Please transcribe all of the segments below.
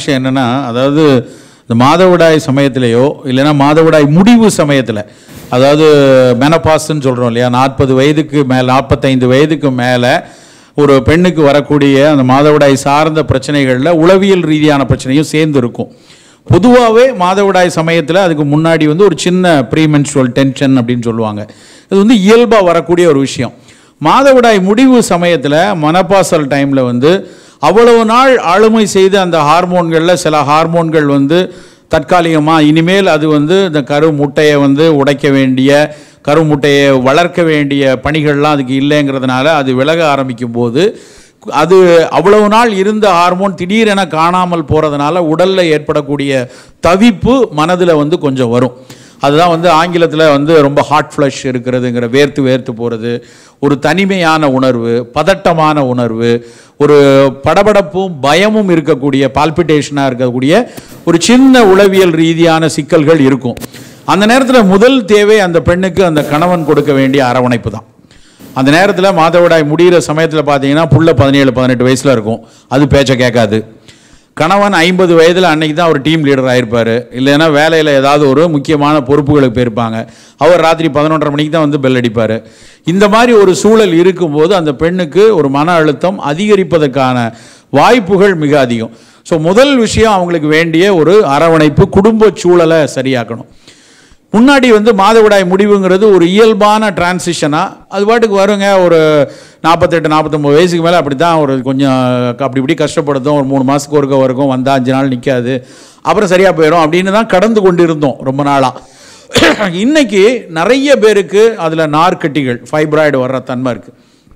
விஷயம் என்னன்னா அதாவது இந்த மாதவிடாய் சமயத்திலேயோ இல்லைன்னா மாதவிடாய் முடிவு சமயத்தில் அதாவது மெனபாஸ்ன்னு சொல்கிறோம் இல்லையா நாற்பது வயதுக்கு மேலே நாற்பத்தைந்து வயதுக்கு மேலே ஒரு பெண்ணுக்கு வரக்கூடிய அந்த மாதவிடாய் சார்ந்த பிரச்சனைகளில் உளவியல் ரீதியான பிரச்சனையும் சேர்ந்து இருக்கும் பொதுவாகவே மாதவிடாய் சமயத்தில் அதுக்கு முன்னாடி வந்து ஒரு சின்ன ப்ரீமென்சுவல் டென்ஷன் அப்படின்னு சொல்லுவாங்க இது வந்து இயல்பாக வரக்கூடிய ஒரு விஷயம் மாதவிடாய் முடிவு சமயத்தில் மனப்பாசல் டைமில் வந்து அவ்வளவு நாள் ஆளுமை செய்த அந்த ஹார்மோன்களில் சில ஹார்மோன்கள் வந்து தற்காலிகமாக இனிமேல் அது வந்து இந்த கரு முட்டையை வந்து உடைக்க வேண்டிய கரு முட்டையை வளர்க்க வேண்டிய பணிகள்லாம் அதுக்கு இல்லைங்கிறதுனால அது விலக ஆரம்பிக்கும் போது அது அவ்வளவு நாள் இருந்த ஹார்மோன் திடீரென காணாமல் போகிறதுனால உடலில் ஏற்படக்கூடிய தவிப்பு மனதில் வந்து கொஞ்சம் வரும் அதுதான் வந்து ஆங்கிலத்தில் வந்து ரொம்ப ஹாட் ஃப்ளஷ் இருக்கிறதுங்கிற வேர்த்து வேர்த்து போகிறது ஒரு தனிமையான உணர்வு பதட்டமான உணர்வு ஒரு படபடப்பும் பயமும் இருக்கக்கூடிய பால்பிட்டேஷனாக இருக்கக்கூடிய ஒரு சின்ன உளவியல் ரீதியான சிக்கல்கள் இருக்கும் அந்த நேரத்தில் முதல் தேவை அந்த பெண்ணுக்கு அந்த கணவன் கொடுக்க வேண்டிய அரவணைப்பு தான் அந்த நேரத்தில் மாதவிடாய் முடிகிற சமயத்தில் பார்த்தீங்கன்னா புள்ள பதினேழு பதினெட்டு வயசில் இருக்கும் அது பேச்சை கேட்காது கணவன் ஐம்பது வயதில் அன்னைக்கு தான் அவர் டீம் லீடர் ஆயிருப்பார் இல்லைன்னா வேலையில் ஏதாவது ஒரு முக்கியமான பொறுப்புகளுக்கு போயிருப்பாங்க அவர் ராத்திரி பதினொன்றரை மணிக்கு தான் வந்து பெல் அடிப்பார் இந்த மாதிரி ஒரு சூழல் இருக்கும்போது அந்த பெண்ணுக்கு ஒரு மன அழுத்தம் அதிகரிப்பதற்கான வாய்ப்புகள் மிக அதிகம் ஸோ முதல் விஷயம் அவங்களுக்கு வேண்டிய ஒரு அரவணைப்பு குடும்ப சூழலை சரியாக்கணும் முன்னாடி வந்து மாதவிடாய் முடிவுங்கிறது ஒரு இயல்பான டிரான்சிஷனாக அது பாட்டுக்கு வருங்க ஒரு நாற்பத்தெட்டு நாற்பத்தொம்பது வயசுக்கு மேலே அப்படி தான் ஒரு கொஞ்சம் அப்படி இப்படி கஷ்டப்படுத்தும் ஒரு மூணு மாதத்துக்கு ஒருக்க வரைக்கும் வந்தால் அஞ்சு நாள் நிற்காது அப்புறம் சரியாக போயிடும் அப்படின்னு தான் கடந்து கொண்டு இருந்தோம் ரொம்ப நாளாக இன்னைக்கு நிறைய பேருக்கு அதில் நார்க்கட்டிகள் ஃபைப்ராய்டு வர்ற தன்மை இருக்குது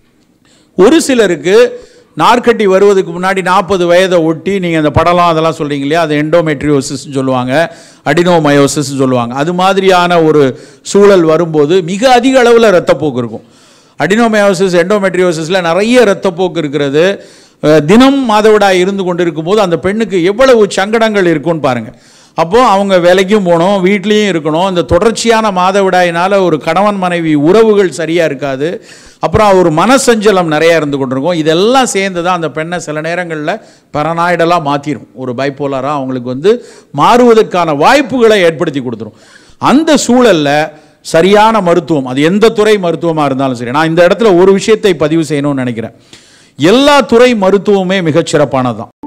ஒரு சிலருக்கு நார்க்கட்டி வருவதுக்கு முன்னாடி நாற்பது வயதை ஒட்டி நீங்கள் அந்த படலாம் அதெல்லாம் சொல்கிறீங்க இல்லையா அது எண்டோமெட்ரியோசிஸ்னு சொல்லுவாங்க அடினோமயோசிஸ்னு சொல்லுவாங்க அது மாதிரியான ஒரு சூழல் வரும்போது மிக அதிக அளவில் ரத்தப்போக்கு இருக்கும் அடினோமயோசிஸ் எண்டோமெட்ரியோசிஸில் நிறைய ரத்தப்போக்கு இருக்கிறது அஹ், தினம் மாதவிடாய் இருந்து கொண்டு இருக்கும்போது அந்த பெண்ணுக்கு எவ்வளவு சங்கடங்கள் இருக்கும்னு பாருங்கள் அப்போது அவங்க வேலைக்கும் போகணும் வீட்லேயும் இருக்கணும் இந்த தொடர்ச்சியான மாதவிடாயினால் ஒரு கணவன் மனைவி உறவுகள் சரியாக இருக்காது அப்புறம் ஒரு மனசஞ்சலம் நிறையா இருந்து கொண்டிருக்கும் இதெல்லாம் சேர்ந்து தான் அந்த பெண்ணை சில நேரங்களில் பரநாய்டலாக மாற்றிடும் ஒரு பைப்போலராக அவங்களுக்கு வந்து மாறுவதற்கான வாய்ப்புகளை ஏற்படுத்தி கொடுத்துரும் அந்த சூழலில் சரியான மருத்துவம் அது எந்த துறை மருத்துவமாக இருந்தாலும் சரி நான் இந்த இடத்துல ஒரு விஷயத்தை பதிவு செய்யணும்னு நினைக்கிறேன் எல்லா துறை மருத்துவமே மிகச் சிறப்பானது தான்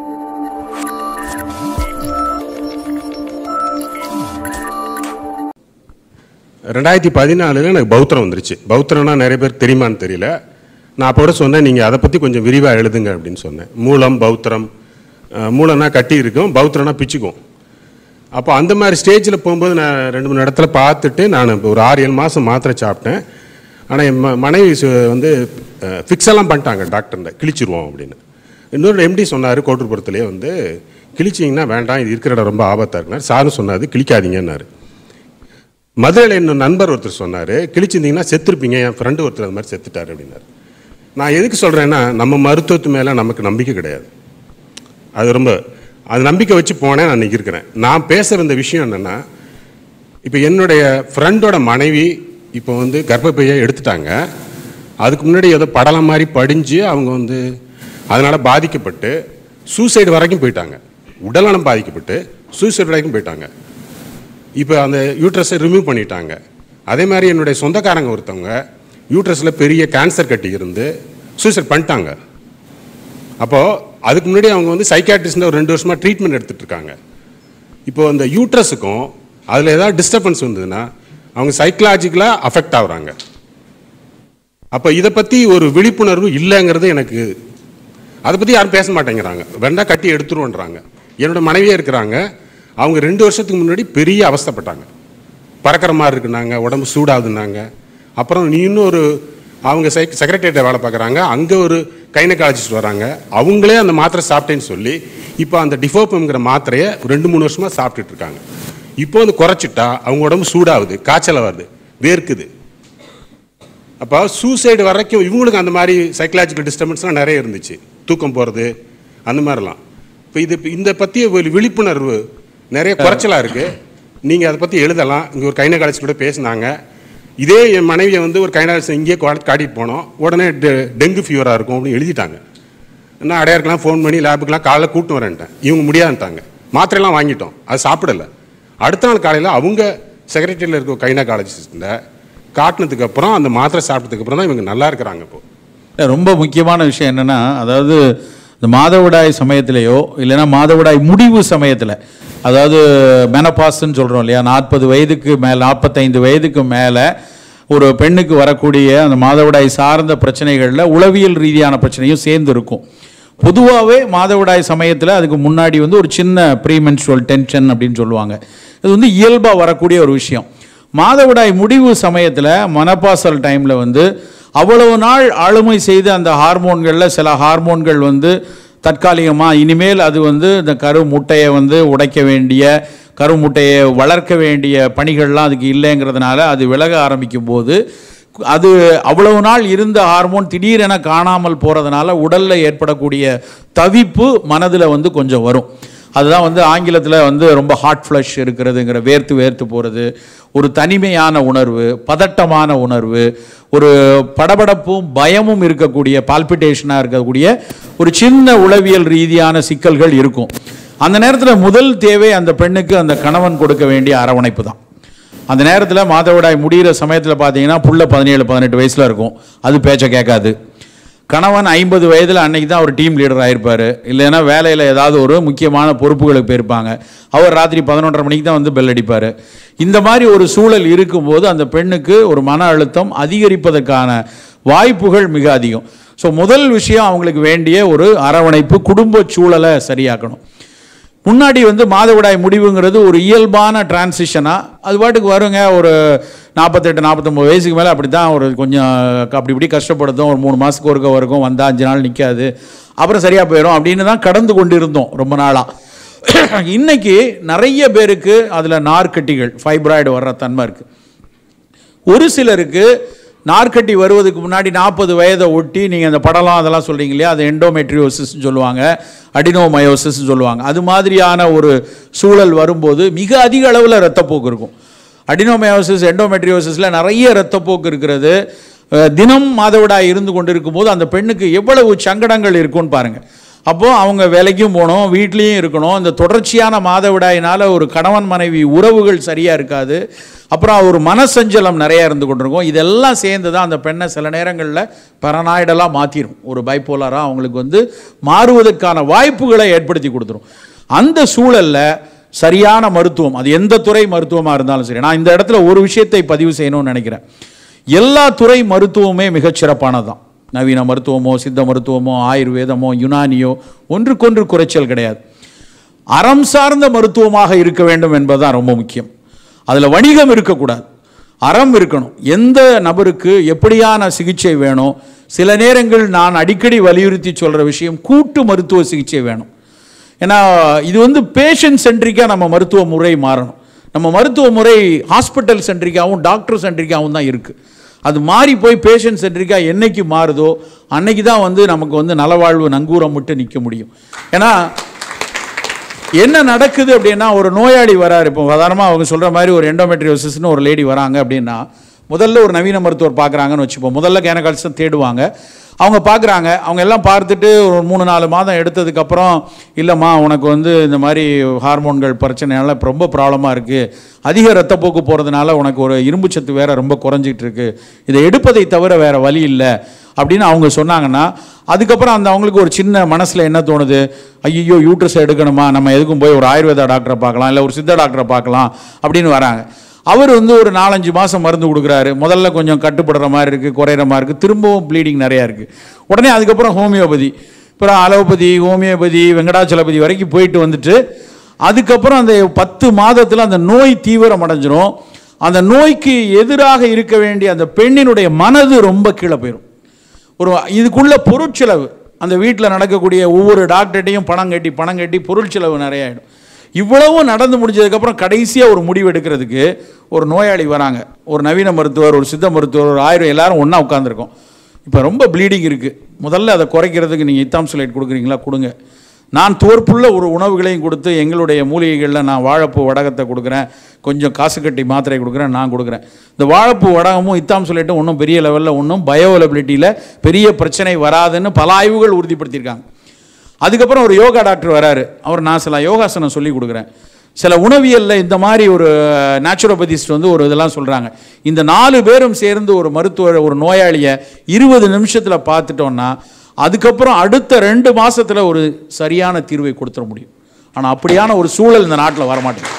ரெண்டாயிரத்தி பதினாலில் எனக்கு பௌத்திரம் வந்துருச்சு பௌத்திரம்னா நிறைய பேர் தெரியுமான்னு தெரியல நான் அப்போ கூட சொன்னேன் நீங்கள் அதை பற்றி கொஞ்சம் விரிவாக எழுதுங்க அப்படின்னு சொன்னேன் மூலம் பௌத்திரம் அஹ், மூலம்னா கட்டி இருக்கும் பௌத்திரம்னா பிச்சுக்கும் அப்போ அந்த மாதிரி ஸ்டேஜில் போகும்போது நான் ரெண்டு மூணு இடத்துல பார்த்துட்டு நான் இப்போ ஒரு ஆறு ஏழு மாதம் மாத்திரை சாப்பிட்டேன் ஆனால் என் ம- மனைவி சு- வந்து ஃபிக்ஸ் எல்லாம் பண்ணிட்டாங்க டாக்டர்கிட்ட கிழிச்சிருவோம் அப்படின்னு இன்னொரு எம்டி சொன்னார் கோட்டூர்புரத்துலேயே வந்து கிழிச்சிங்கன்னா வேண்டாம் இது இருக்கிற இடம் ரொம்ப ஆபத்தாக இருக்குனார் சாரும் சொன்னார் கிழிக்காதீங்கன்னாரு மதுரையில் இன்னும் நண்பர் ஒருத்தர் சொன்னார் கிழிச்சிருந்தீங்கன்னா செத்துருப்பீங்க என் ஃப்ரெண்டு ஒருத்தர் அந்த மாதிரி செத்துட்டார் அப்படின்னாரு நான் எதுக்கு சொல்கிறேன்னா நம்ம மருத்துவத்து மேலே நமக்கு நம்பிக்கை கிடையாது அது ரொம்ப அது நம்பிக்கை வச்சு போனேன் நான் இன்னைக்கு இருக்கிறேன் நான் பேச வந்த விஷயம் என்னென்னா இப்போ என்னுடைய ஃப்ரெண்டோட மனைவி இப்போ வந்து கர்ப்பப்பையை எடுத்துட்டாங்க அதுக்கு முன்னாடி ஏதோ படலம் மாதிரி படிஞ்சு அவங்க வந்து அதனால் பாதிக்கப்பட்டு சூசைடு வரைக்கும் போயிட்டாங்க உடல்நலம் பாதிக்கப்பட்டு சூசைடு வரைக்கும் போயிட்டாங்க இப்போ அந்த யூட்ரஸை ரிமூவ் பண்ணிட்டாங்க அதே மாதிரி என்னுடைய சொந்தக்காரங்க ஒருத்தவங்க யூட்ரஸில் பெரிய கேன்சர் கட்டி இருந்து சூசைட் பண்ணிட்டாங்க அப்போது அதுக்கு முன்னாடி அவங்க வந்து சைக்காட்ரிஸ்டில் ஒரு ரெண்டு வருஷமாக ட்ரீட்மெண்ட் எடுத்துட்டு இருக்காங்க இப்போ அந்த யூட்ரஸுக்கும் அதில் ஏதாவது டிஸ்டர்பன்ஸ் வந்ததுன்னா அவங்க சைக்கலாஜிக்கலாக அஃபெக்ட் ஆகுறாங்க அப்போ இதை பற்றி ஒரு விழிப்புணர்வு இல்லைங்கிறது எனக்கு அதை பற்றி யாரும் பேச மாட்டேங்கிறாங்க வேண்டா கட்டி எடுத்துருவோன்றாங்க என்னோட மனைவியே இருக்கிறாங்க அவங்க ரெண்டு வருஷத்துக்கு முன்னாடி பெரிய அவஸ்தைப்பட்டாங்க பறக்கிற மாதிரி இருக்குனாங்க உடம்பு சூடாகுதுன்னாங்க அப்புறம் நீ இன்னொரு அவங்க செக் செக்ரட்டரியேட்டை வேலை பார்க்குறாங்க அங்கே ஒரு கைனகாலஜிஸ்ட் வராங்க அவங்களே அந்த மாத்திரை சாப்பிட்டேன்னு சொல்லி இப்போ அந்த டிஃபோப்பம்ங்கிற மாத்திரையை ரெண்டு மூணு வருஷமாக சாப்பிட்டுட்டு இருக்காங்க இப்போ வந்து குறைச்சிட்டா அவங்க உடம்பு சூடாகுது காய்ச்சல் வருது வேர்க்குது அப்போ சூசைடு வரைக்கும் இவங்களுக்கு அந்த மாதிரி சைக்கலாஜிக்கல் டிஸ்டர்பன்ஸ்லாம் நிறைய இருந்துச்சு தூக்கம் போகிறது அந்த மாதிரிலாம் இப்போ இது இந்த பற்றிய ஒரு விழிப்புணர்வு நிறைய குறைச்சலாக இருக்குது நீங்கள் அதை பற்றி எழுதலாம் இங்கே ஒரு கைனகாலஜி கூட பேசினாங்க இதே என் மனைவியை வந்து ஒரு கைனகாலஜி இங்கேயே கா- காட்டிட்டு போனோம் உடனே டெ- டெங்கு ஃபீவராக இருக்கும் அப்படின்னு எழுதிட்டாங்க நான் அடையாருக்கெல்லாம் ஃபோன் பண்ணி லேபுக்கெல்லாம் காலைல கூட்டு வரேன்ட்டேன் இவங்க முடியாதுன்ட்டாங்க மாத்திரையெல்லாம் வாங்கிட்டோம் அது சாப்பிடல அடுத்த நாள் காலையில் அவங்க செக்ரட்டரியில் இருக்க கைனகாலஜிஸ்ட்டில் காட்டினதுக்கு அப்புறம் அந்த மாத்திரை சாப்பிட்டதுக்கு அப்புறம் தான் இவங்க நல்லா இருக்கிறாங்க இப்போ இல்ல, ரொம்ப முக்கியமான விஷயம் என்னன்னா அதாவது இந்த மாதவிடாய் சமயத்திலேயோ இல்லைன்னா மாதவிடாய் முடிவு சமயத்தில் அதாவது மெனபாஸ்ன்னு சொல்கிறோம் இல்லையா நாற்பது வயதுக்கு மேலே நாற்பத்தைந்து வயதுக்கு மேலே ஒரு பெண்ணுக்கு வரக்கூடிய அந்த மாதவிடாய் சார்ந்த பிரச்சனைகளில் உளவியல் ரீதியான பிரச்சனையும் சேர்ந்து இருக்கும் பொதுவாகவே மாதவிடாய் சமயத்தில் அதுக்கு முன்னாடி வந்து ஒரு சின்ன ப்ரீமென்ஸ்ட்ரல் டென்ஷன் அப்படின்னு சொல்லுவாங்க இது வந்து இயல்பாக வரக்கூடிய ஒரு விஷயம் மாதவிடாய் முடிவு சமயத்தில் மனப்பாசல் டைமில் வந்து அவ்வளவு நாள் ஆளுமை செய்த அந்த ஹார்மோன்களில் சில ஹார்மோன்கள் வந்து தற்காலிகமாக இனிமேல் அது வந்து இந்த கரு முட்டையை வந்து உடைக்க வேண்டிய கரு முட்டையை வளர்க்க வேண்டிய பணிகள்லாம் அதுக்கு இல்லைங்கிறதுனால அது விலக ஆரம்பிக்கும் போது அது அவ்வளவு நாள் இருந்த ஹார்மோன் திடீரென காணாமல் போகிறதுனால உடலில் ஏற்படக்கூடிய தவிப்பு மனதில் வந்து கொஞ்சம் வரும் அதுதான் வந்து ஆங்கிலத்தில் வந்து ரொம்ப ஹாட் ஃப்ளஷ் இருக்கிறதுங்கிற வேர்த்து வேர்த்து போகிறது ஒரு தனிமையான உணர்வு பதட்டமான உணர்வு ஒரு படபடப்பும் பயமும் இருக்கக்கூடிய பால்பிட்டேஷனாக இருக்கக்கூடிய ஒரு சின்ன உளவியல் ரீதியான சிக்கல்கள் இருக்கும் அந்த நேரத்தில் முதல் தேவை அந்த பெண்ணுக்கு அந்த கணவன் கொடுக்க வேண்டிய அரவணைப்பு தான் அந்த நேரத்தில் மாதவிடாய் முடிகிற சமயத்தில் பார்த்தீங்கன்னா புள்ள பதினேழு பதினெட்டு வயசில் இருக்கும் அது பேச்சை கேட்காது கணவன் ஐம்பது வயதில் அன்னைக்கு தான் அவர் டீம் லீடர் ஆயிருப்பார் இல்லைன்னா வேலையில் ஏதாவது ஒரு முக்கியமான பொறுப்புகளுக்கு போயிருப்பாங்க அவர் ராத்திரி பதினொன்றரை மணிக்கு தான் வந்து பெல் அடிப்பார் இந்த மாதிரி ஒரு சூழல் இருக்கும்போது அந்த பெண்ணுக்கு ஒரு மன அழுத்தம் அதிகரிப்பதற்கான வாய்ப்புகள் மிக அதிகம் ஸோ முதல் விஷயம் அவங்களுக்கு வேண்டிய ஒரு அரவணைப்பு குடும்ப சூழலை சரியாக்கணும் முன்னாடி வந்து மாதவிடாய் முடிவுங்கிறது ஒரு இயல்பான டிரான்சிஷனாக அது பாட்டுக்கு வருங்க ஒரு நாற்பத்தெட்டு நாற்பத்தொம்பது வயசுக்கு மேலே அப்படி தான் ஒரு கொஞ்சம் அப்படி இப்படி கஷ்டப்படுத்தும் ஒரு மூணு மாதத்துக்கு ஒருக்க வரைக்கும் வந்தால் அஞ்சு நாள் நிற்காது அப்புறம் சரியாக போயிடும் அப்படின்னு தான் கடந்து கொண்டு இருந்தோம் ரொம்ப நாளாக இன்னைக்கு நிறைய பேருக்கு அதில் நார்க்கட்டிகள் ஃபைப்ராய்டு வர்ற தன்மை இருக்குது ஒரு சிலருக்கு நார்க்கட்டி வருவதுக்கு முன்னாடி நாற்பது வயதை ஒட்டி நீங்கள் அந்த படலாம் அதெல்லாம் சொல்கிறீங்க இல்லையா அது எண்டோமெட்ரியோசிஸ்னு சொல்லுவாங்க அடினோமயோசிஸ் சொல்லுவாங்க அது மாதிரியான ஒரு சூழல் வரும்போது மிக அதிக அளவில் ரத்தப்போக்கு இருக்கும் அடினோமயோசிஸ் எண்டோமெட்ரியோசிஸில் நிறைய ரத்தப்போக்கு இருக்கிறது அஹ், தினம் மாதவிடாய் இருந்து கொண்டு இருக்கும்போது அந்த பெண்ணுக்கு எவ்வளவு சங்கடங்கள் இருக்கும்னு பாருங்கள் அப்போது அவங்க வேலைக்கும் போகணும் வீட்லேயும் இருக்கணும் இந்த தொடர்ச்சியான மாதவிடாயினால் ஒரு கணவன் மனைவி உறவுகள் சரியாக இருக்காது அப்புறம் ஒரு மனசஞ்சலம் நிறையா இருந்து கொண்டிருக்கும் இதெல்லாம் சேர்ந்து தான் அந்த பெண்ணை சில நேரங்களில் பரநாய்டலாக மாற்றிடும் ஒரு பைப்போலராக அவங்களுக்கு வந்து மாறுவதற்கான வாய்ப்புகளை ஏற்படுத்தி கொடுத்துரும் அந்த சூழலில் சரியான மருத்துவம் அது எந்த துறை மருத்துவமாக இருந்தாலும் சரி நான் இந்த இடத்துல ஒரு விஷயத்தை பதிவு செய்யணும்னு நினைக்கிறேன் எல்லா துறை மருத்துவமே மிகச் சிறப்பானதுதான் நவீன மருத்துவமோ சித்த மருத்துவமோ ஆயுர்வேதமோ யுனானியோ ஒன்றுக்கொன்று குறைச்சல் கிடையாது அறம் சார்ந்த மருத்துவமாக இருக்க வேண்டும் என்பதுதான் ரொம்ப முக்கியம் அதில் வணிகம் இருக்கக்கூடாது அறம் இருக்கணும் எந்த நபருக்கு எப்படியான சிகிச்சை வேணும் சில நேரங்கள் நான் அடிக்கடி வலியுறுத்தி சொல்கிற விஷயம் கூட்டு மருத்துவ சிகிச்சை வேணும் ஏன்னா இது வந்து பேஷண்ட் சென்ட்ரிக்காக நம்ம மருத்துவ முறை மாறணும் நம்ம மருத்துவ முறை ஹாஸ்பிட்டல் சென்ட்ரிக்காகவும் டாக்டர் சென்ட்ரிக்காகவும் தான் இருக்குது அது மாறி போய் பேஷண்ட் சென்ட்ரிக்காக என்னைக்கு மாறுதோ அன்னைக்கு தான் வந்து நமக்கு வந்து நலவாழ்வு நங்கூரம் விட்டு நிற்க முடியும் ஏன்னா என்ன நடக்குது அப்படின்னா ஒரு நோயாளி வராரு இப்போ சாதாரணமாக அவங்க சொல்கிற மாதிரி ஒரு எண்டோமெட்ரியோசிஸ்னு ஒரு லேடி வராங்க அப்படின்னா முதல்ல ஒரு நவீன மருத்துவர் பார்க்குறாங்கன்னு வச்சுப்போம் முதல்ல கேனகால்ஸ் தேடுவாங்க அவங்க பார்க்குறாங்க அவங்க எல்லாம் பார்த்துட்டு ஒரு மூணு நாலு மாதம் எடுத்ததுக்கப்புறம் இல்லைம்மா உனக்கு வந்து இந்த மாதிரி ஹார்மோன்கள் பிரச்சனையால இப்ப ரொம்ப ப்ராப்ளமாக இருக்குது அதிக ரத்தப்போக்கு போகிறதுனால உனக்கு ஒரு இரும்பு சத்து வேற ரொம்ப குறைஞ்சிட்டு இருக்கு இதை எடுப்பதை தவிர வேற வழி இல்லை அப்படின்னு அவங்க சொன்னாங்கன்னா அதுக்கப்புறம் அந்த அவங்களுக்கு ஒரு சின்ன மனசில் என்ன தோணுது ஐயோ யூட்ரஸ் எடுக்கணுமா நம்ம எதுக்கும் போய் ஒரு ஆயுர்வேதா டாக்டரை பார்க்கலாம் இல்லை ஒரு சித்த டாக்டரை பார்க்கலாம் அப்படின்னு வராங்க அவர் வந்து ஒரு நாலஞ்சு மாதம் மருந்து கொடுக்குறாரு முதல்ல கொஞ்சம் கட்டுப்படுற மாதிரி இருக்குது குறையிற மாதிரி இருக்குது திரும்பவும் ப்ளீடிங் நிறையா இருக்குது உடனே அதுக்கப்புறம் ஹோமியோபதி அப்புறம் அலோபதி ஹோமியோபதி வெங்கடாச்சலபதி வரைக்கும் போயிட்டு வந்துட்டு அதுக்கப்புறம் அந்த பத்து மாதத்தில் அந்த நோய் தீவிரம் அடைஞ்சிரும் அந்த நோய்க்கு எதிராக இருக்க வேண்டிய அந்த பெண்ணினுடைய மனது ரொம்ப கீழே போயிடும் ஒரு இதுக்குள்ள பொருட்செலவு அந்த வீட்டில் நடக்கக்கூடிய ஒவ்வொரு டாக்டர்கிட்டையும் பணம் கட்டி பணம் கட்டி பொருட்செலவு நிறைய ஆயிடும் இவ்வளவும் நடந்து முடிஞ்சதுக்கப்புறம் கடைசியாக ஒரு முடிவு எடுக்கிறதுக்கு ஒரு நோயாளி வராங்க ஒரு நவீன மருத்துவர் ஒரு சித்த மருத்துவர் ஒரு ஆயிரம் எல்லாரும் ஒன்றா உட்காந்துருக்கோம் இப்போ ரொம்ப ப்ளீடிங் இருக்குது முதல்ல அதை குறைக்கிறதுக்கு நீங்கள் இத்தாம்சுலைட் கொடுக்குறீங்களா கொடுங்க நான் தோற்புள்ள ஒரு உணவுகளையும் கொடுத்து எங்களுடைய மூலிகைகளில் நான் வாழைப்பூ வடகத்தை கொடுக்குறேன் கொஞ்சம் காசு கட்டி மாத்திரை கொடுக்குறேன் நான் கொடுக்குறேன் இந்த வாழைப்பூ வடகமும் இத்தாம் சொல்லிட்டு ஒன்றும் பெரிய லெவலில் ஒன்றும் பயோஅவலபிலிட்டியில் பெரிய பிரச்சனை வராதுன்னு பல ஆய்வுகள் உறுதிப்படுத்தியிருக்காங்க அதுக்கப்புறம் ஒரு யோகா டாக்டர் வராரு அவர் நான் சில யோகாசனம் சொல்லி கொடுக்குறேன் சில உணவியலில் இந்த மாதிரி ஒரு நேச்சுரோபதிஸ்ட் வந்து ஒரு இதெல்லாம் சொல்கிறாங்க இந்த நாலு பேரும் சேர்ந்து ஒரு மருத்துவர் ஒரு நோயாளியை இருபது நிமிஷத்தில் பார்த்துட்டோன்னா அதுக்கப்புறம் அடுத்த ரெண்டு மாசத்துல ஒரு சரியான தீர்வை கொடுத்துட முடியும் ஆனால் அப்படியான ஒரு சூழல் இந்த நாட்டில் வரமாட்டேங்குது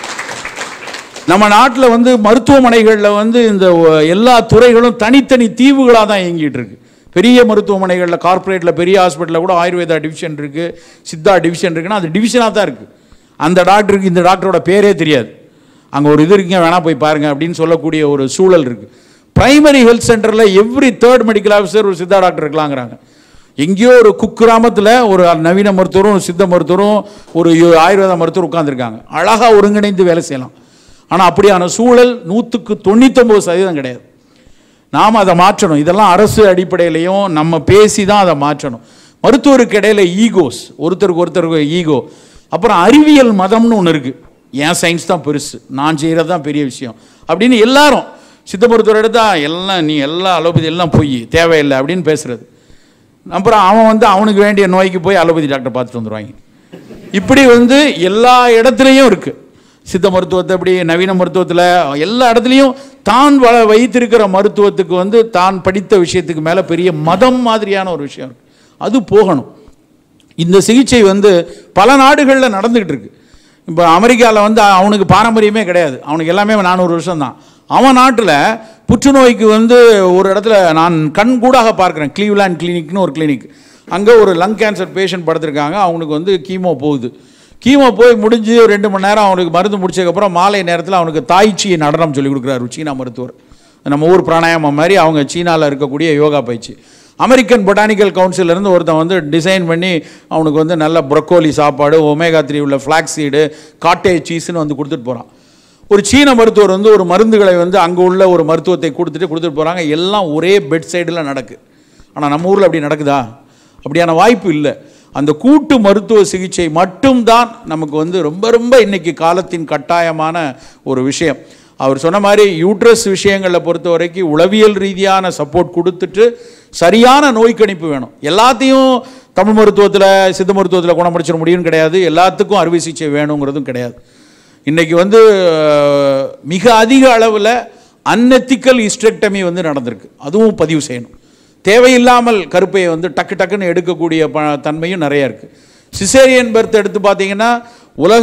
நம்ம நாட்டில் வந்து மருத்துவமனைகளில் வந்து இந்த ஒ- எல்லா துறைகளும் தனித்தனி தீவுகளாக தான் இயங்கிட்டு இருக்கு பெரிய மருத்துவமனைகளில் கார்ப்பரேட்டில் பெரிய ஹாஸ்பிட்டலில் கூட ஆயுர்வேதா டிவிஷன் இருக்குது சித்தா டிவிஷன் இருக்குன்னா அது டிவிஷனாக தான் இருக்குது அந்த டாக்டருக்கு இந்த டாக்டரோட பேரே தெரியாது அங்கே ஒரு இது இருக்குங்க வேணா போய் பாருங்க அப்படின்னு சொல்லக்கூடிய ஒரு சூழல் இருக்குது பிரைமரி ஹெல்த் சென்டரில் எவ்ரி தேர்ட் மெடிக்கல் ஆஃபீஸர் ஒரு சித்தா டாக்டர் இருக்கலாங்கிறாங்க எங்கேயோ ஒரு குக்கிராமத்தில் ஒரு நவீன மருத்துவரும் ஒரு சித்த மருத்துவரும் ஒரு யு- ஆயுர்வேத மருத்துவர் உட்காந்துருக்காங்க அழகாக ஒருங்கிணைந்து வேலை செய்யலாம் ஆனால் அப்படியான சூழல் நூற்றுக்கு தொண்ணூத்தொம்பது சதவீதம் கிடையாது நாம் அதை மாற்றணும் இதெல்லாம் அரசு அடிப்படையிலையும் நம்ம பேசி தான் அதை மாற்றணும் மருத்துவருக்கு இடையில ஈகோஸ் ஒருத்தருக்கு ஒருத்தருக்கு ஈகோ அப்புறம் அறிவியல் மதம்னு ஒன்று இருக்குது என் சயின்ஸ் தான் பெருசு நான் செய்கிறது தான் பெரிய விஷயம் அப்படின்னு எல்லாரும் சித்த மருத்துவர் எடுத்தா எல்லாம் நீ எல்லா அலோபதி எல்லாம் பொய் தேவையில்லை அப்படின்னு பேசுறது அப்புறம் அவன் வந்து அவனுக்கு வேண்டிய நோய்க்கு போய் அலோபதி டாக்டர் பார்த்துட்டு வந்துடுவாங்க இப்படி வந்து எல்லா இடத்துலையும் இருக்கு சித்த மருத்துவத்தை இப்படி நவீன மருத்துவத்தில் எல்லா இடத்துலையும் தான் வள வைத்திருக்கிற மருத்துவத்துக்கு வந்து தான் படித்த விஷயத்துக்கு மேலே பெரிய மதம் மாதிரியான ஒரு விஷயம் இருக்கு அது போகணும் இந்த சிகிச்சை வந்து பல நாடுகளில் நடந்துகிட்டு இருக்கு இப்போ அமெரிக்காவில் வந்து அவனுக்கு பாரம்பரியமே கிடையாது அவனுக்கு எல்லாமே நானூறு வருஷம் தான் அவன் நாட்டில் புற்றுநோய்க்கு வந்து ஒரு இடத்துல நான் கண் கூடாக பார்க்குறேன் கிளீவ்லாண்ட் கிளினிக்னு ஒரு கிளினிக் அங்கே ஒரு லங் கேன்சர் பேஷண்ட் படுத்திருக்காங்க அவனுக்கு வந்து கீமோ போகுது கீமோ போய் முடிஞ்சு ஒரு ரெண்டு மணி நேரம் அவனுக்கு மருந்து முடிச்சதுக்கப்புறம் மாலை நேரத்தில் அவனுக்கு தாய்ச்சி நடனம் சொல்லி கொடுக்குறாரு சீனா மருத்துவர் நம்ம ஊர் பிராணாயாமம் மாதிரி அவங்க சீனாவில் இருக்கக்கூடிய யோகா பயிற்சி அமெரிக்கன் பொட்டானிக்கல் கவுன்சில்ல இருந்து ஒருத்தன் வந்து டிசைன் பண்ணி அவனுக்கு வந்து நல்ல ப்ரொக்கோலி சாப்பாடு ஒமேகா த்ரீ உள்ள ஃப்ளாக்ஸ் சீடு காட்டேஜ் சீஸ்னு வந்து கொடுத்துட்டு போகிறான் ஒரு சீன மருத்துவர் வந்து ஒரு மருந்துகளை வந்து அங்கே உள்ள ஒரு மருத்துவத்தை கொடுத்துட்டு கொடுத்துட்டு போகிறாங்க எல்லாம் ஒரே பெட் சைடில் நடக்கு ஆனால் நம்ம ஊரில் அப்படி நடக்குதா அப்படியான வாய்ப்பு இல்லை அந்த கூட்டு மருத்துவ சிகிச்சை மட்டும்தான் நமக்கு வந்து ரொம்ப ரொம்ப இன்னைக்கு காலத்தின் கட்டாயமான ஒரு விஷயம் அவர் சொன்ன மாதிரி யூட்ரஸ் விஷயங்களை பொறுத்த வரைக்கும் உளவியல் ரீதியான சப்போர்ட் கொடுத்துட்டு சரியான நோய் கணிப்பு வேணும் எல்லாத்தையும் தமிழ் மருத்துவத்தில் சித்த மருத்துவத்தில் குணமடிச்சிட முடியும்னு கிடையாது எல்லாத்துக்கும் அறுவை சிகிச்சை வேணுங்கிறதும் கிடையாது இன்னைக்கு வந்து அஹ், மிக அதிக அளவில் அன்எத்திக்கல் ஹிஸ்டெக்டமி வந்து நடந்திருக்கு அதுவும் பதிவு செய்யணும் தேவையில்லாமல் கருப்பையை வந்து டக்கு டக்குன்னு எடுக்கக்கூடிய ப தன்மையும் நிறைய இருக்குது சிசேரியன் பெர்த் எடுத்து பார்த்தீங்கன்னா உலக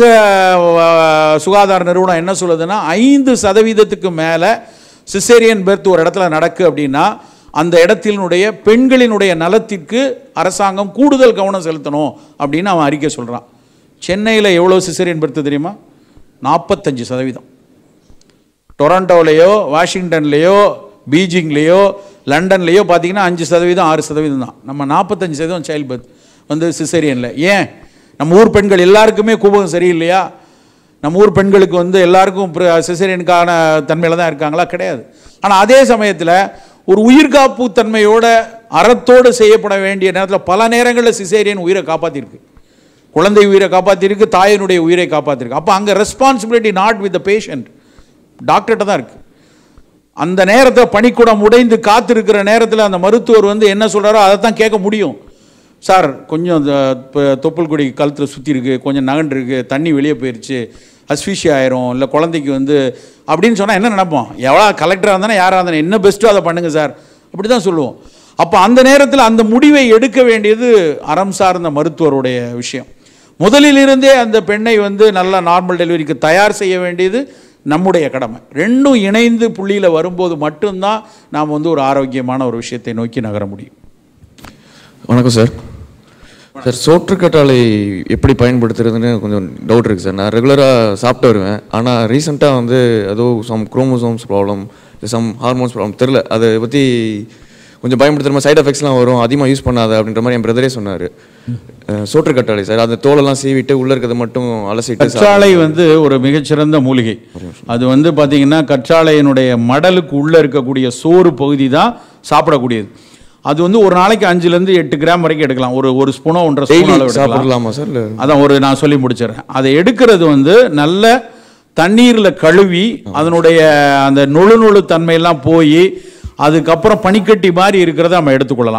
அஹ், சுகாதார நிறுவனம் என்ன சொல்லுதுன்னா ஐந்து சதவீதத்துக்கு மேலே சிசேரியன் பெர்த் ஒரு இடத்துல நடக்கு அப்படின்னா அந்த இடத்தினுடைய பெண்களினுடைய நலத்திற்கு அரசாங்கம் கூடுதல் கவனம் செலுத்தணும் அப்படின்னு அவன் அறிக்கை சொல்கிறான் சென்னையில் எவ்வளோ சிசேரியன் பெர்த் தெரியுமா நாற்பத்தஞ்சு சதவீதம் டொரண்டோலையோ வாஷிங்டன்லேயோ பீஜிங்லேயோ லண்டன்லேயோ பார்த்தீங்கன்னா அஞ்சு சதவீதம் ஆறு சதவீதம் தான் நம்ம நாற்பத்தஞ்சு சதவீதம் சைல்ட் பர்த் வந்து சிசேரியனில் ஏன் நம்ம ஊர் பெண்கள் எல்லாருக்குமே கூபகம் சரியில்லையா நம்ம ஊர் பெண்களுக்கு வந்து எல்லாருக்கும் சிசேரியனுக்கான தன்மையில் தான் இருக்காங்களா கிடையாது ஆனால் அதே சமயத்தில் ஒரு உயிர்காப்பு தன்மையோட அறத்தோடு செய்யப்பட வேண்டிய நேரத்தில் பல நேரங்களில் சிசேரியன் உயிரை காப்பாற்றிருக்கு குழந்தை உயிரை காப்பாற்றிருக்கு தாயினுடைய உயிரை காப்பாற்றிருக்கு அப்போ அங்கே responsibility not with the patient டாக்டர்கிட்ட தான் இருக்குது அந்த நேரத்தில் பனிக்கூடம் உடைந்து காத்திருக்கிற நேரத்தில் அந்த மருத்துவர் வந்து என்ன சொல்கிறாரோ அதை தான் கேட்க முடியும் சார் கொஞ்சம் இந்த ப- தொப்புள் கொடி கழுத்தில் சுற்றி இருக்கு கொஞ்சம் நகண்டு இருக்கு தண்ணி வெளியே போயிருச்சு அஸ்ஃபிஷியா ஆயிரும் இல்லை குழந்தைக்கு வந்து அப்படின்னு சொன்னால் என்ன நினைப்போம் எவ்வளோ கலெக்டராக இருந்தானே யாராக இருந்தானே என்ன பெஸ்ட்டோ அதை பண்ணுங்க சார் அப்படி தான் சொல்லுவோம் அப்போ அந்த நேரத்தில் அந்த முடிவை எடுக்க வேண்டியது அறம் சார்ந்த மருத்துவருடைய விஷயம் முதலிலிருந்தே அந்த பெண்ணை வந்து நல்ல நார்மல் டெலிவரிக்கு தயார் செய்ய வேண்டியது நம்முடைய கடமை ரெண்டும் இணைந்து புள்ளியில் வரும்போது மட்டும்தான் நாம் வந்து ஒரு ஆரோக்கியமான ஒரு விஷயத்தை நோக்கி நகர முடியும் வணக்கம் சார் சார் சோற்றுக்கற்றாழை எப்படி பயன்படுத்துறதுன்னு கொஞ்சம் டவுட் இருக்குது சார் நான் ரெகுலராக சாப்பிட்டு வருவேன் ஆனால் ரீசெண்டாக வந்து ஏதோ some chromosomes problem some hormones problem தெரில அதை பற்றி கொஞ்சம் பயன்படுத்துகிற மாதிரி சைடு எஃபெக்ட்ஸ்லாம் வரும் அதிகமாக யூஸ் பண்ணாத அப்படின்ற மாதிரி என் பிரதரே சொன்னார் சோற்றுக்கற்றாழை சார் அந்த தோலெல்லாம் சீவிட்டு உள்ளே இருக்கிறத மட்டும் அலசிட்டு சாப்பிட்டு- கற்றாழை வந்து ஒரு மிகச்சிறந்த மூலிகை அது வந்து பார்த்தீங்கன்னா கற்றாழையினுடைய மடலுக்கு உள்ளே இருக்கக்கூடிய சோறு பகுதி தான் சாப்பிடக்கூடியது அது வந்து ஒரு நாளைக்கு அஞ்சுலேருந்து எட்டு கிராம் வரைக்கும் எடுக்கலாம் ஒரு ஒரு ஸ்பூனோ ஒன்றரை ஸ்பூன் டெய்லி அளவு எடுக்கலாம் சாப்பிடலாமா சார் இல்லை அதான் ஒரு நான் சொல்லி முடிச்சிடுறேன் அதை எடுக்கிறது வந்து நல்ல தண்ணீரில் கழுவி அதனுடைய அந்த நுழு நுழு தன்மையெல்லாம் போய் அதுக்கப்புறம் பனிக்கட்டி மாதிரி இருக்கிறத நம்ம எடுத்துக்கொள்ளலாம்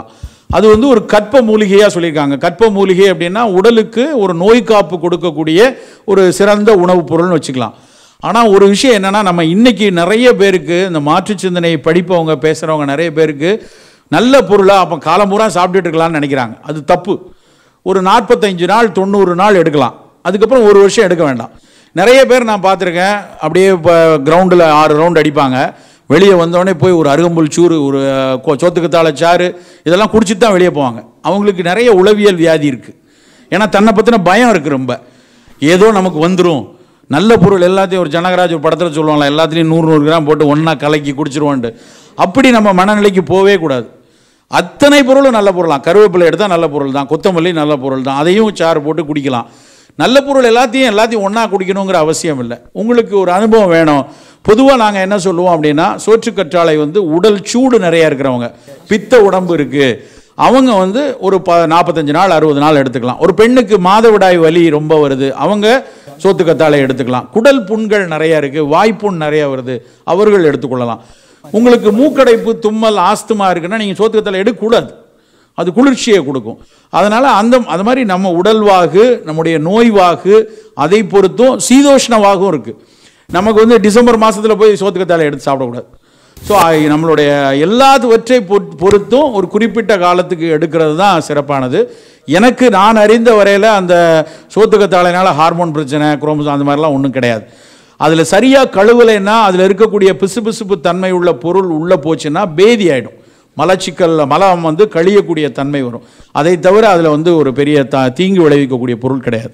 அது வந்து ஒரு கற்ப மூலிகையாக சொல்லியிருக்காங்க கற்ப மூலிகை அப்படின்னா உடலுக்கு ஒரு நோய் காப்பு கொடுக்கக்கூடிய ஒரு சிறந்த உணவுப் பொருள்னு வச்சுக்கலாம் ஆனால் ஒரு விஷயம் என்னன்னா நம்ம இன்னைக்கு நிறைய பேருக்கு இந்த மாற்று சிந்தனை படிப்பவங்க பேசுகிறவங்க நிறைய பேருக்கு நல்ல பொருளாக அப்போ காலம் பூரா சாப்பிட்டுட்டு இருக்கலாம்னு நினைக்கிறாங்க அது தப்பு ஒரு நாற்பத்தஞ்சு நாள் தொண்ணூறு நாள் எடுக்கலாம் அதுக்கப்புறம் ஒரு வருஷம் எடுக்க வேண்டாம் நிறைய பேர் நான் பார்த்துருக்கேன் அப்படியே இப்போ கிரவுண்டில் ஆறு ரவுண்ட் அடிப்பாங்க வெளியே வந்தோடனே போய் ஒரு அருகம்புல் சூறு ஒரு கொ- சோத்துக்கத்தாழை சாறு இதெல்லாம் குடிச்சிட்டு தான் வெளியே போவாங்க அவங்களுக்கு நிறைய உளவியல் வியாதி இருக்குது ஏன்னா தன்னை பற்றின பயம் இருக்குது ரொம்ப ஏதோ நமக்கு வந்துடும் நல்ல பொருள் எல்லாத்தையும் ஒரு ஜனகராஜ் ஒரு படத்தில் சொல்லுவாங்களா எல்லாத்துலேயும் நூறு நூறு கிராம் போட்டு ஒன்றா கலக்கி குடிச்சிருவோன்ட்டு அப்படி நம்ம மனநிலைக்கு போவே கூடாது அத்தனை பொருளும் நல்ல பொருளாம் கருவேப்பிலை எடுத்தால் நல்ல பொருள் தான் கொத்தமல்லி நல்ல பொருள் தான் அதையும் சாறு போட்டு குடிக்கலாம் நல்ல பொருள் எல்லாத்தையும் எல்லாத்தையும் ஒன்றா குடிக்கணுங்கிற அவசியம் இல்லை உங்களுக்கு ஒரு அனுபவம் வேணும் பொதுவாக நாங்கள் என்ன சொல்லுவோம் அப்படின்னா சோற்றுக்கற்றாழை வந்து உடல் சூடு நிறைய இருக்கிறவங்க பித்த உடம்பு இருக்குது அவங்க வந்து ஒரு ப நாற்பத்தஞ்சு நாள் அறுபது நாள் எடுத்துக்கலாம் ஒரு பெண்ணுக்கு மாதவிடாய் வலி ரொம்ப வருது அவங்க சோத்துக்கத்தாழை எடுத்துக்கலாம் குடல் புண்கள் நிறைய இருக்குது வாய்ப்புண் நிறைய வருது அவர்கள் எடுத்துக்கொள்ளலாம் உங்களுக்கு மூக்கடைப்பு தும்மல் ஆஸ்துமா இருக்குன்னா நீங்கள் சோத்துக்கத்தாழை எடுக்கக்கூடாது அது குளிர்ச்சியை கொடுக்கும் அதனால் அந்த அது மாதிரி நம்ம உடல்வாகு நம்முடைய நோய்வாகு அதை பொறுத்தும் சீதோஷ்ண வாகும் இருக்குது நமக்கு வந்து டிசம்பர் மாதத்தில் போய் சோத்துக்கத்தாழை எடுத்து சாப்பிடக்கூடாது ஸோ நம்மளுடைய எல்லாத்துவற்றை பொ- பொறுத்தும் ஒரு குறிப்பிட்ட காலத்துக்கு எடுக்கிறது தான் சிறப்பானது எனக்கு நான் அறிந்த வரையில் அந்த சோத்துக்கத்தாழைனால ஹார்மோன் பிரச்சனை குரோமோசோம் அந்த மாதிரிலாம் ஒன்றும் கிடையாது அதில் சரியாக கழுவலைன்னா அதில் இருக்கக்கூடிய பிசுபிசுப்பு தன்மை உள்ள பொருள் உள்ளே போச்சுன்னா பேதி ஆகிடும் மலச்சிக்கல்ல மலம் வந்து கழியக்கூடிய தன்மை வரும் அதை தவிர அதில் வந்து ஒரு பெரிய த தீங்கு விளைவிக்கக்கூடிய பொருள் கிடையாது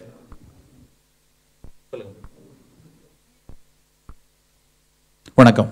வணக்கம்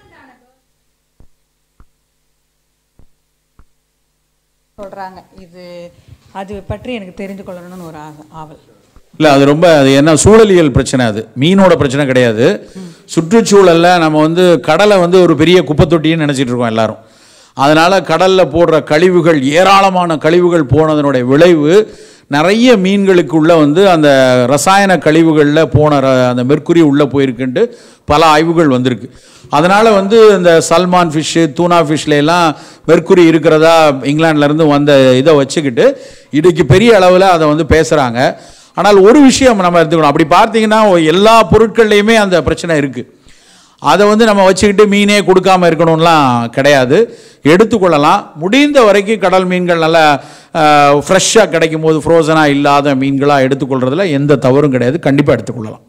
சொல்றாங்க இது அது பற்றி எனக்கு தெரிந்து கொள்ளணும்னு ஒரு ஆசை ஆவல் இல்லை அது ரொம்ப அது என்ன சூழலியல் பிரச்சனை அது மீனோட பிரச்சனை கிடையாது சுற்றுச்சூழல்ல நம்ம வந்து கடலை வந்து ஒரு பெரிய குப்பை தொட்டின்னு நினச்சிட்டு இருக்கோம் எல்லாரும் அதனால கடல்ல போடுற கழிவுகள் ஏராளமான கழிவுகள் போனதனுடைய விளைவு நிறைய மீன்களுக்குள்ள வந்து அந்த ரசாயன கழிவுகளில் போன ர- அந்த மெர்க்குரி உள்ளே போயிருக்குன்ட்டு பல ஆய்வுகள் வந்திருக்கு அதனால வந்து இந்த சல்மான் ஃபிஷ்ஷு தூனா ஃபிஷ்ல எல்லாம் மெர்க்குரி இருக்கிறதா இங்கிலாந்துல இருந்து வந்த இதை வச்சுக்கிட்டு இன்னைக்கு பெரிய அளவில் அதை வந்து பேசுகிறாங்க ஆனால் ஒரு விஷயம் நம்ம எடுத்துக்கணும் அப்படி பார்த்தீங்கன்னா எல்லா பொருட்கள்லையுமே அந்த பிரச்சனை இருக்குது அதை வந்து நம்ம வச்சுக்கிட்டு மீனே கொடுக்காம இருக்கணும்லாம் கிடையாது எடுத்துக்கொள்ளலாம் முடிந்த வரைக்கும் கடல் மீன்கள் நல்லா ஃப்ரெஷ்ஷாக கிடைக்கும் போது ஃப்ரோசனாக இல்லாத மீன்களாக எடுத்துக்கொள்றதுல எந்த தவறும் கிடையாது கண்டிப்பாக எடுத்துக்கொள்ளலாம்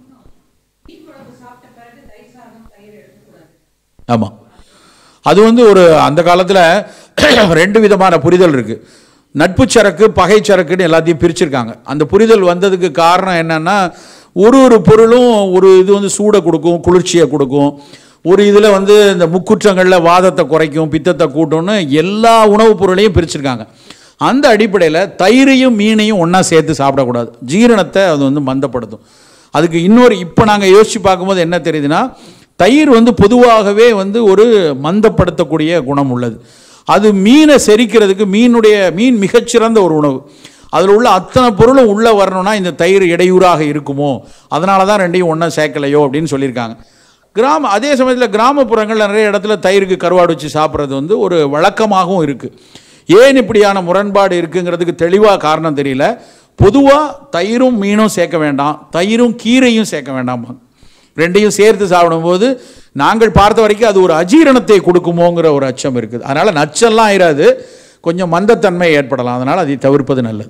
ஆமாம் அது வந்து ஒரு அந்த காலத்தில் ரெண்டு விதமான புரிதல் இருக்கு நட்பு சரக்கு பகை சரக்குன்னு எல்லாத்தையும் பிரிச்சிருக்காங்க அந்த புரிதல் வந்ததுக்கு காரணம் என்னன்னா ஒரு ஒரு பொருளும் ஒரு இது வந்து சூடை கொடுக்கும் குளிர்ச்சியை கொடுக்கும் ஒரு இதில் வந்து இந்த முக்குற்றங்களில் வாதத்தை குறைக்கும் பித்தத்தை கூட்டும்னு எல்லா உணவுப் பொருளையும் பிரிச்சிருக்காங்க அந்த அடிப்படையில் தயிரையும் மீனையும் ஒன்றா சேர்த்து சாப்பிடக்கூடாது ஜீரணத்தை அது வந்து மந்தப்படுத்தும் அதுக்கு இன்னொரு இப்போ நாங்கள் யோசித்து பார்க்கும்போது என்ன தெரியுதுன்னா தயிர் வந்து பொதுவாகவே வந்து ஒரு மந்தப்படுத்தக்கூடிய குணம் உள்ளது அது மீனை செரிக்கிறதுக்கு மீனுடைய மீன் மிகச்சிறந்த ஒரு உணவு அதில் உள்ள அத்தனை பொருளும் உள்ளே வரணும்னா இந்த தயிர் இடையூறாக இருக்குமோ அதனால தான் ரெண்டையும் ஒன்றா சேர்க்கலையோ அப்படின்னு சொல்லியிருக்காங்க கிராம அதே சமயத்தில் கிராமப்புறங்களில் நிறைய இடத்துல தயிருக்கு கருவாடு வச்சு சாப்பிட்றது வந்து ஒரு வழக்கமாகவும் இருக்குது ஏன் இப்படியான முரண்பாடு இருக்குங்கிறதுக்கு தெளிவாக காரணம் தெரியல பொதுவாக தயிரும் மீனும் சேர்க்க வேண்டாம் தயிரும் கீரையும் சேர்க்க வேண்டாம் ரெண்டையும் சேர்த்து சாப்பிடும்போது நாங்கள் பார்த்த வரைக்கும் அது ஒரு அஜீரணத்தை கொடுக்குமோங்கிற ஒரு அச்சம் இருக்குது அதனால் நச்செல்லாம் ஆயிராது கொஞ்சம் மந்தத்தன்மை ஏற்படலாம் அதனால் அதை தவிர்ப்பது நல்லது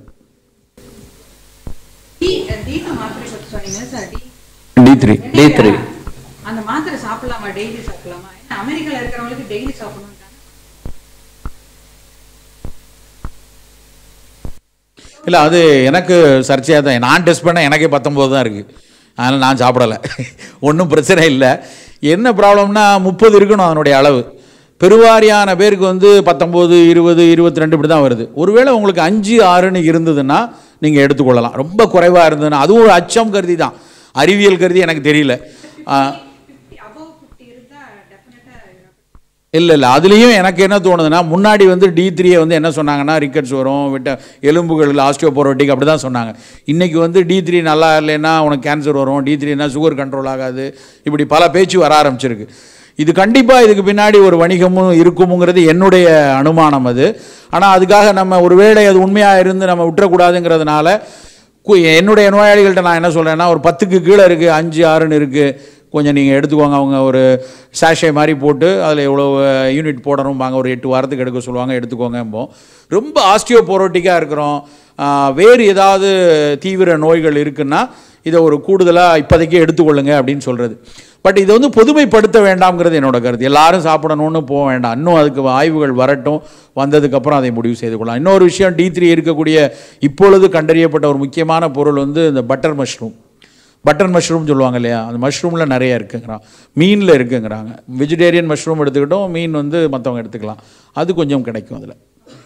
டீக்கு மாத்திரை பற்றி சொன்னீங்க sir D three D three அந்த மாத்திரை சாப்பிடலாமா டெய்லி சாப்பிடலாமா ஏன்னா அமெரிக்கால இருக்கிறவங்களுக்கு டெய்லி சாப்பிடணும் இல்லை அது எனக்கு சர்ச்சையாக தான் நான் டெஸ்ட் பண்ண எனக்கே பத்தொம்போது தான் இருக்குது அதனால் நான் சாப்பிடலை ஒன்றும் பிரச்சனை இல்லை என்ன ப்ராப்ளம்னா முப்பது இருக்கணும் அதனுடைய அளவு பெருவாரியான பேருக்கு வந்து பத்தொம்போது இருபது இருபத்தி ரெண்டு இப்படி தான் வருது ஒருவேளை உங்களுக்கு அஞ்சு ஆறுன்னு இருந்ததுன்னா நீங்கள் எடுத்துக்கொள்ளலாம் ரொம்ப குறைவாக இருந்ததுன்னா அதுவும் ஒரு அச்சம் கருதி தான் அறிவியல் கருதி எனக்கு தெரியல ஆ, அபவ் ஃபிஃப்டி இருந்தா டெஃபினட்டா இல்லை இல்லை அதுலேயும் எனக்கு என்ன தோணுதுன்னா முன்னாடி வந்து டி த்ரீயை வந்து என்ன சொன்னாங்கன்னா ரிக்கெட்ஸ் வரும் விட்ட எலும்புகள் ஆஸ்டியோபோரோட்டிக் அப்படி தான் சொன்னாங்க இன்றைக்கி வந்து டி த்ரீ நல்லா இல்லைன்னா உனக்கு கேன்சர் வரும் டி த்ரீனா சுகர் கண்ட்ரோல் ஆகாது இப்படி பல பேச்சு வர ஆரம்பிச்சிருக்கு இது கண்டிப்பாக இதுக்கு பின்னாடி ஒரு வணிகமும் இருக்குமுங்கிறது என்னுடைய அனுமானம் அது ஆனால் அதுக்காக நம்ம ஒருவேளை அது உண்மையாக இருந்து நம்ம விட்டுறக்கூடாதுங்கிறதுனால கு- என்னுடைய நோயாளிகள்கிட்ட நான் என்ன சொல்கிறேன்னா ஒரு பத்துக்கு கீழே இருக்குது அஞ்சு ஆறுன்னு இருக்குது கொஞ்சம் நீங்கள் எடுத்துக்கோங்க அவங்க ஒரு சாஷே மாதிரி போட்டு அதில் எவ்வளோ யூனிட் போடணும்பாங்க ஒரு எட்டு வாரத்துக்கு எடுக்க சொல்லுவாங்க எடுத்துக்கோங்கம்போம் ரொம்ப ஆஸ்டியோபோரோட்டிக்காக இருக்கிறோம் ஆஹ், வேறு ஏதாவது தீவிர நோய்கள் இருக்குன்னா இதை ஒரு கூடுதலாக இப்போதைக்கு எடுத்துக்கொள்ளுங்க அப்படின்னு சொல்கிறது பட் இதை வந்து பொதுமைப்படுத்த வேண்டாம்ங்கிறது என்னோட கருத்து எல்லாரும் சாப்பிடணும்னு போக வேண்டாம் இன்னும் அதுக்கு ஆய்வுகள் வரட்டும் வந்ததுக்கப்புறம் அதை முடிவு செய்து கொள்ளலாம் இன்னொரு விஷயம் டி த்ரீ இருக்கக்கூடிய இப்பொழுது கண்டறியப்பட்ட ஒரு முக்கியமான பொருள் வந்து இந்த பட்டர் மஷ்ரூம் பட்டர் மஷ்ரூம் சொல்லுவாங்க இல்லையா அந்த மஷ்ரூமில் நிறைய இருக்குங்கிறான் மீனில் இருக்குங்கிறாங்க வெஜிடேரியன் மஷ்ரூம் எடுத்துக்கிட்டோம் மீன் வந்து மற்றவங்க எடுத்துக்கலாம் அது கொஞ்சம் கிடைக்கும் அதில்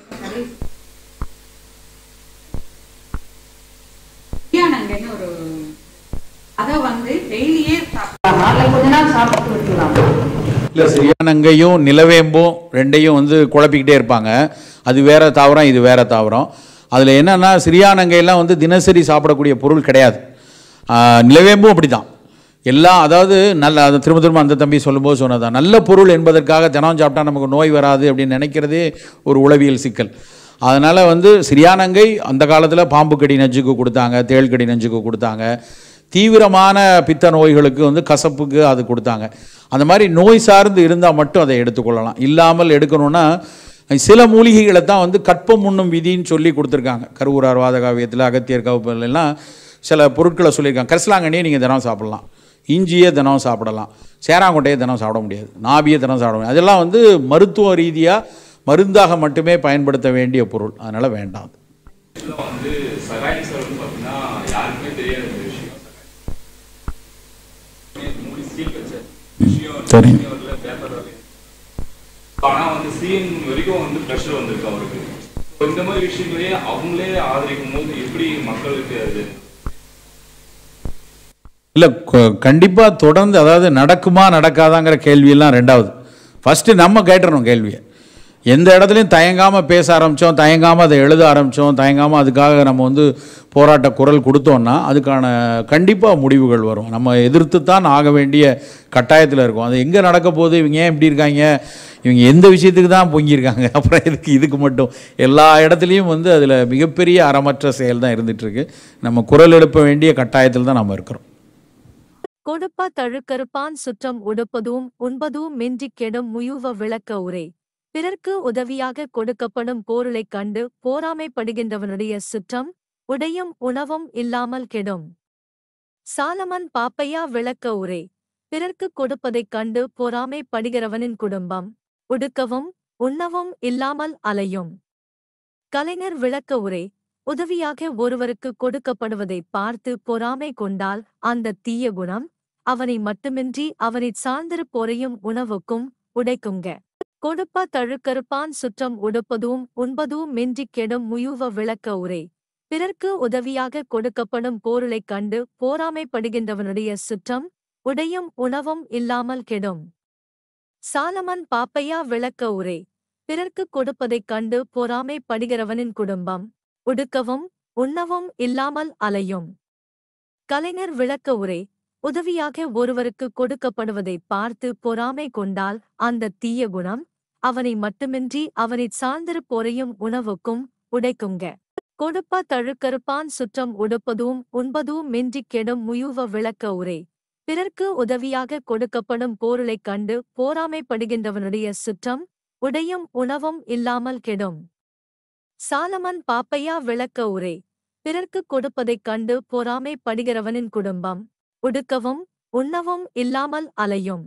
நாங்கள் ஒரு அதை வந்து டெய்லியே சாப்பிடலாமா கொஞ்ச நாள் சாப்பிட்டு விட்டுலாமா இல்லை சிறியானங்கையும் நிலவேம்பும் ரெண்டையும் வந்து குழப்பிக்கிட்டே இருப்பாங்க அது வேற தாவரம் இது வேற தாவரம் அதில் என்னன்னா சிறியானங்கையெல்லாம் வந்து தினசரி சாப்பிடக்கூடிய பொருள் கிடையாது ஆஹ், நிலவேம்பும் அப்படி தான் எல்லாம் அதாவது நல்ல அதை திரும்ப திரும்ப அந்த தம்பி சொல்லும்போது சொன்னதான் நல்ல பொருள் என்பதற்காக தினம் சாப்பிட்டா நமக்கு நோய் வராது அப்படின்னு நினைக்கிறதே ஒரு உளவியல் சிக்கல் அதனால் வந்து சிறியானங்கை அந்த காலத்தில் பாம்பு கடி நஞ்சுக்கு கொடுத்தாங்க தேள் கடி நஞ்சுக்கு கொடுத்தாங்க தீவிரமான பித்த நோய்களுக்கு வந்து கசப்புக்கு அது கொடுத்தாங்க அந்த மாதிரி நோய் சார்ந்து இருந்தால் மட்டும் அதை எடுத்துக்கொள்ளலாம் இல்லாமல் எடுக்கணும்னா சில மூலிகைகளை தான் வந்து கற்பம் உண்ணும் விதின்னு சொல்லி கொடுத்துருக்காங்க கருவூரார் வாதகாவியத்தில் அகத்தியர் கவுப்பல் எல்லாம் சில பொருட்களை சொல்லியிருக்காங்க கரிசலாங்கண்ணியை நீங்கள் தினம் சாப்பிடலாம் இஞ்சியை தினம் சாப்பிடலாம் சேராங்கொட்டையை தினம் சாப்பிட முடியாது நாபியை தினம் சாப்பிட முடியாது அதெல்லாம் வந்து மருத்துவ ரீதியாக மருந்தாக மட்டுமே பயன்படுத்த வேண்டிய பொருள் அதனால் வேண்டாம் இதுல வந்து சகாயிசர் வந்து பார்த்தீங்கன்னா யாருக்குமே தெரியாத ஒரு விஷயம் மூடி ஸ்டீல் கல்ச்சர் விஷயம் சரி. வரல பேப்பர் வரல ஆனா வந்து சிஎம் வரைக்கும் வந்து ப்ரெஷர் வந்திருக்கு அவருக்கு So, இந்த மாதிரி விஷயங்களே அவங்களே ஆதரிக்கும் போது எப்படி மக்களுக்கு அது இல்லை கண்டிப்பாக தொடர்ந்து அதாவது நடக்குமா நடக்காதாங்கிற கேள்வியெல்லாம் ரெண்டாவது ஃபஸ்ட்டு நம்ம கேட்டுறணும் கேள்வியை எந்த இடத்துலையும் தயங்காமல் பேச ஆரம்பித்தோம் தயங்காமல் அதை எழுத ஆரம்பித்தோம் தயங்காமல் அதுக்காக நம்ம வந்து போராட்ட குரல் கொடுத்தோம்னா அதுக்கான கண்டிப்பாக முடிவுகள் வரும் நம்ம எதிர்த்து தான் ஆக வேண்டிய கட்டாயத்தில் இருக்கும் அது எங்கே நடக்க போகுது இவங்க ஏன் இப்படி இருக்காங்க இவங்க எந்த விஷயத்துக்கு தான் பொங்கியிருக்காங்க அப்புறம் இதுக்கு இதுக்கு மட்டும் எல்லா இடத்துலையும் வந்து அதில் மிகப்பெரிய அறமற்ற செயல் தான் இருந்துகிட்ருக்கு நம்ம குரல் எழுப்ப வேண்டிய கட்டாயத்தில் தான் நம்ம இருக்கிறோம் கொடுப்ப தழுக்கறுப்பான் சுற்றம் உடுப்பதும் உண்பதும் மின்றிக் கெடும் முயுவ விளக்க உரை பிறர்க்கு உதவியாக கொடுக்கப்படும் பொருளைக் கண்டு போராமைப்படுகின்றவனுடைய சுற்றம் உடையும் உணவும் இல்லாமல் கெடும் சாலமன் பாப்பையா விளக்க உரை பிறர்க்கு கொடுப்பதைக் கண்டு பொறாமைப்படுகிறவனின் குடும்பம் உடுக்கவும் உண்ணவும் இல்லாமல் அலையும் கலைஞர் விளக்க உரை உதவியாக ஒருவருக்கு கொடுக்கப்படுவதைப் பார்த்து பொறாமை கொண்டால் அந்த தீய குணம் அவனை மட்டுமின்றி அவனைச் சார்ந்திருப்போரையும் உணவுக்கும் உடைக்குங்க கொடுப்ப தழுக்கறுப்பான் சுற்றம் உடுப்பதும் உண்பதும் மின்றிக் கெடும் முயுவ விளக்க உரை பிறர்க்கு உதவியாக கொடுக்கப்படும் பொருளைக் கண்டு போராமைப்படுகின்றவனுடைய சுற்றம் உடையும் உணவும் இல்லாமல் கெடும் சாலமன் பாப்பையா விளக்க உரை பிறர்க்கு கொடுப்பதைக் கண்டு பொறாமைப்படுகிறவனின் குடும்பம் உடுக்கவும் உண்ணவும் இல்லாமல் அலையும் கலைஞர் விளக்க உரை உதவியாக ஒருவருக்கு கொடுக்கப்படுவதைப் பார்த்து பொறாமை கொண்டால் அந்த தீய குணம் அவனை மட்டுமின்றி அவனைச் சார்ந்திருப்போரையும் உணவுக்கும் உடைக்குங்க கொடுப்ப தழுக்கறுப்பான் சுற்றம் உடுப்பதும் உண்பதும் மின்றிக் கெடும் முயுவ விளக்க உரை பிறர்க்கு உதவியாக கொடுக்கப்படும் பொருளைக் கண்டு போராமைப்படுகின்றவனுடைய சுற்றம் உடையும் உணவும் இல்லாமல் கெடும் சாலமன் பாப்பையா விளக்க உரை பிறர்க்கு கொடுப்பதைக் கண்டு பொறாமைப்படுகிறவனின் குடும்பம் உடுக்கவும் உண்ணவும் இல்லாமல் அலையும்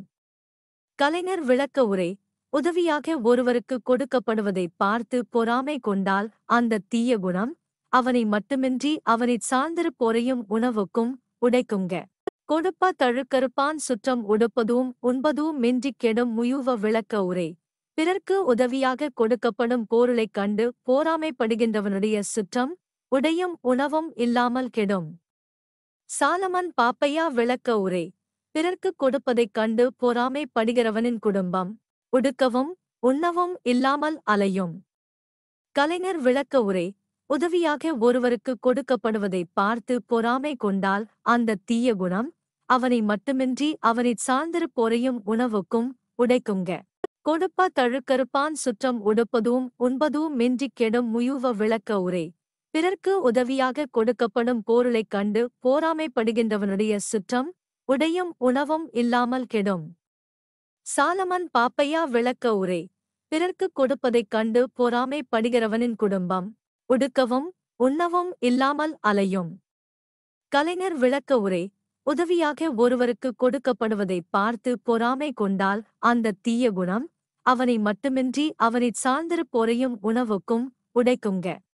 கலைஞர் விளக்க உரை உதவியாக ஒருவருக்கு கொடுக்கப்படுவதைப் பார்த்து பொறாமை கொண்டால் அந்த தீய குணம் அவனை மட்டுமின்றி அவனைச் சார்ந்திருப்போரையும் உணவுக்கும் உடைக்குங்க கொடுப்ப தழுக்கறுப்பான் சுற்றம் உடுப்பதும் உண்பதும் மின்றிக் கெடும் முயுவ விளக்க உரை பிறர்க்கு உதவியாக கொடுக்கப்படும் பொருளைக் கண்டு போராமைப்படுகின்றவனுடைய சுற்றம் உடையும் உணவும் இல்லாமல் கெடும் சாலமன் பாப்பையா விளக்க உரை பிறர்க்கு கொடுப்பதைக் கண்டு பொறாமைப்படுகிறவனின் குடும்பம் உடுக்கவும் உண்ணவும் இல்லாமல் அலையும் கலைஞர் விளக்க உரை உதவியாக ஒருவருக்கு கொடுக்கப்படுவதைப் பார்த்து பொறாமை கொண்டால் அந்த தீய குணம் அவனை மட்டுமின்றி அவனைச் சார்ந்திருப்போரையும் உணவுக்கும் உடைக்குங்க கொடுப்ப தழுக்கறுப்பான் சுற்றம் உடுப்பதும் உண்பதும் மின்றிக் கெடும் முயுவ விளக்க உரை பிறர்க்கு உதவியாக கொடுக்கப்படும் பொருளைக் கண்டு போராமைப்படுகின்றவனுடைய சுற்றம் உடையும் உணவும் இல்லாமல் கெடும் சாலமன் பாப்பையா விளக்க உரை பிறர்க்கு கொடுப்பதைக் கண்டு பொறாமைப்படுகிறவனின் குடும்பம் உடுக்கவும் உண்ணவும் இல்லாமல் அலையும் கலைஞர் விளக்க உரை உதவியாக ஒருவருக்கு கொடுக்கப்படுவதைப் பார்த்து பொறாமை கொண்டால் அந்த தீய குணம் அவனை மட்டுமின்றி அவனைச் சார்ந்திருப்போரையும் உணவுக்கும் உடைக்குங்க